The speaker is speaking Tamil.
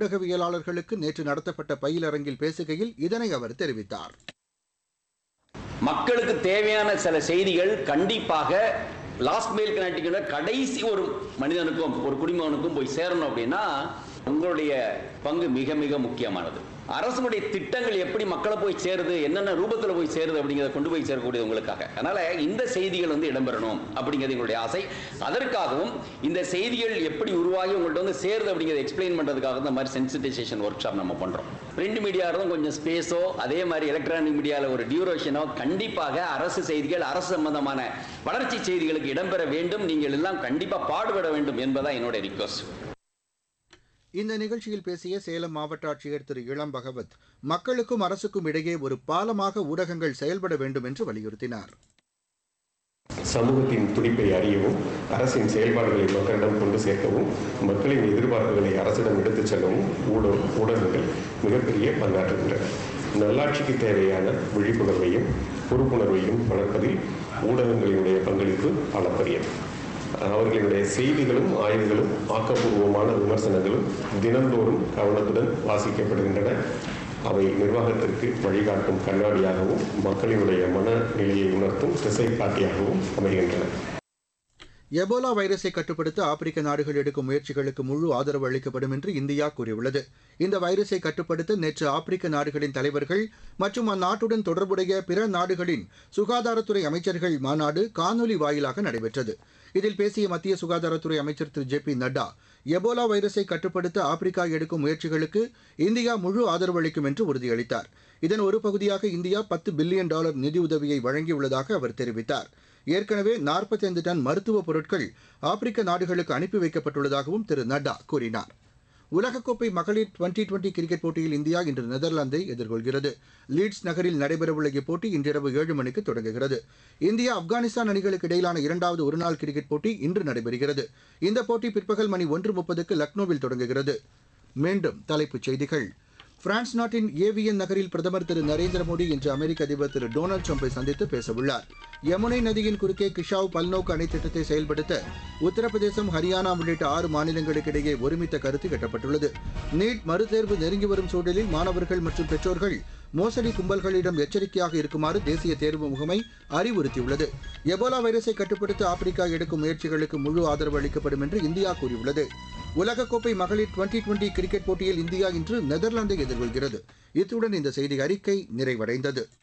ஊடகவியலாளர்களுக்கு நேற்று நடத்தப்பட்ட பயிலரங்கில் பேசுகையில் இதனை அவர் தெரிவித்தார் மக்களுக்கு தேவையான சில செய்திகள் கண்டிப்பாக லாஸ்ட் மெயில் கனெக்டிங் கடைசி ஒரு மனிதனுக்கும் ஒரு குடிமகனுக்கும் போய் சேரணும் அப்படின்னா உங்களுடைய பங்கு மிக மிக முக்கியமானது அரசுடைய திட்டங்கள் எப்படி மக்களை போய் சேருது என்னென்ன ரூபத்தில் போய் சேருது அப்படிங்கிறத கொண்டு போய் சேரக்கூடியது உங்களுக்காக அதனால இந்த செய்திகள் வந்து இடம்பெறணும் அப்படிங்கிறது எங்களுடைய ஆசை அதற்காகவும் இந்த செய்திகள் எப்படி உருவாகி உங்கள்ட்ட வந்து சேருது அப்படிங்கிறத எக்ஸ்பிளைன் பண்ணுறதுக்காக இந்த மாதிரி சென்சிட்டைசேஷன் ஒர்க் ஷாப் நம்ம பண்ணுறோம் பிரிண்ட் மீடியா இருந்தும் கொஞ்சம் ஸ்பேஸோ அதே மாதிரி எலக்ட்ரானிக் மீடியாவில் ஒரு டியூரேஷனோ கண்டிப்பாக அரசு செய்திகள் அரசு சம்பந்தமான வளர்ச்சி செய்திகளுக்கு இடம்பெற வேண்டும் நீங்கள் எல்லாம் கண்டிப்பாக பாடுபட வேண்டும் என்பதான் என்னுடைய ரிக்வஸ்ட் இந்த நிகழ்ச்சியில் பேசிய சேலம் மாவட்ட ஆட்சியர் திரு இளம் பகவத் மக்களுக்கும் அரசுக்கும் இடையே ஒரு பாலமாக ஊடகங்கள் செயல்பட வேண்டும் என்று வலியுறுத்தினார் சமூகத்தின் துடிப்பை அறியவும் அரசின் செயல்பாடுகளை மக்களிடம் கொண்டு சேர்க்கவும் மக்களின் எதிர்பார்ப்புகளை அரசிடம் எடுத்துச் செல்லவும் ஊடக ஊடகங்கள் மிகப்பெரிய பங்காற்றுகின்றன நல்லாட்சிக்கு தேவையான விழிப்புணர்வையும் பொறுப்புணர்வையும் வளர்ப்பதில் ஊடகங்களினுடைய பங்களிப்பு அளப்பரியது அவர்களுடைய செய்திகளும் ஆய்வுகளும் ஆக்கப்பூர்வமான விமர்சனங்களும் தினந்தோறும் கவனத்துடன் வாசிக்கப்படுகின்றன அவை நிர்வாகத்திற்கு வழிகாட்டும் கண்ணாடியாகவும் மக்களினுடைய மனநிலையை உணர்த்தும் திசை காட்டியாகவும் அமைகின்றன எபோலா வைரஸை கட்டுப்படுத்த ஆப்பிரிக்க நாடுகள் எடுக்கும் முயற்சிகளுக்கு முழு ஆதரவு அளிக்கப்படும் என்று இந்தியா கூறியுள்ளது இந்த வைரஸை கட்டுப்படுத்த நேற்று ஆப்பிரிக்க நாடுகளின் தலைவர்கள் மற்றும் அந்நாட்டுடன் தொடர்புடைய பிற நாடுகளின் சுகாதாரத்துறை அமைச்சர்கள் மாநாடு காணொலி வாயிலாக நடைபெற்றது இதில் பேசிய மத்திய சுகாதாரத்துறை அமைச்சர் திரு ஜே பி நட்டா எபோலா வைரஸை கட்டுப்படுத்த ஆப்பிரிக்கா எடுக்கும் முயற்சிகளுக்கு இந்தியா முழு ஆதரவு அளிக்கும் என்று உறுதியளித்தார் இதன் ஒரு பகுதியாக இந்தியா பத்து பில்லியன் டாலர் நிதியுதவியை வழங்கியுள்ளதாக அவர் தெரிவித்தார் ஏற்கனவே நாற்பத்தைந்து டன் மருத்துவப் பொருட்கள் ஆப்பிரிக்க நாடுகளுக்கு அனுப்பி வைக்கப்பட்டுள்ளதாகவும் திரு நட்டா கூறினார் உலகக்கோப்பை மகளிர் டுவெண்டி டுவெண்டி கிரிக்கெட் போட்டியில் இந்தியா இன்று நெதர்லாந்தை எதிர்கொள்கிறது லீட்ஸ் நகரில் நடைபெறவுள்ள இப்போட்டி இன்றிரவு ஏழு மணிக்கு தொடங்குகிறது இந்தியா ஆப்கானிஸ்தான் அணிகளுக்கு இடையிலான இரண்டாவது ஒருநாள் கிரிக்கெட் போட்டி இன்று நடைபெறுகிறது இந்த போட்டி பிற்பகல் மணி ஒன்று முப்பதுக்கு லக்னோவில் தொடங்குகிறது மீண்டும் தலைப்புச் செய்திகள் பிரான்ஸ் நாட்டின் ஏவியன் நகரில் பிரதமர் திரு நரேந்திர மோடி இன்று அமெரிக்க அதிபர் திரு டொனால்டு ட்ரம்பை சந்தித்து பேசவுள்ளார் யமுனை நதியின் குறுக்கே கிஷாவ் பல்நோக்கு அணை திட்டத்தை செயல்படுத்த உத்தரப்பிரதேசம் ஹரியானா உள்ளிட்ட ஆறு மாநிலங்களுக்கு இடையே ஒருமித்த கருத்து எட்டப்பட்டுள்ளது நீட் மறுதேர்வு நெருங்கி வரும் சூழலில் மாணவர்கள் மற்றும் பெற்றோர்கள் மோசடி கும்பல்களிடம் எச்சரிக்கையாக இருக்குமாறு தேசிய தேர்வு முகமை அறிவுறுத்தியுள்ளது எபோலா வைரஸை கட்டுப்படுத்த ஆப்பிரிக்கா எடுக்கும் முயற்சிகளுக்கு முழு ஆதரவு அளிக்கப்படும் என்று இந்தியா கூறியுள்ளது உலகக்கோப்பை மகளிர் டுவெண்டி டுவெண்டி கிரிக்கெட் போட்டியில் இந்தியா இன்று நெதர்லாந்தை எதிர்கொள்கிறது இத்துடன் இந்த செய்தி அறிக்கை நிறைவடைந்தது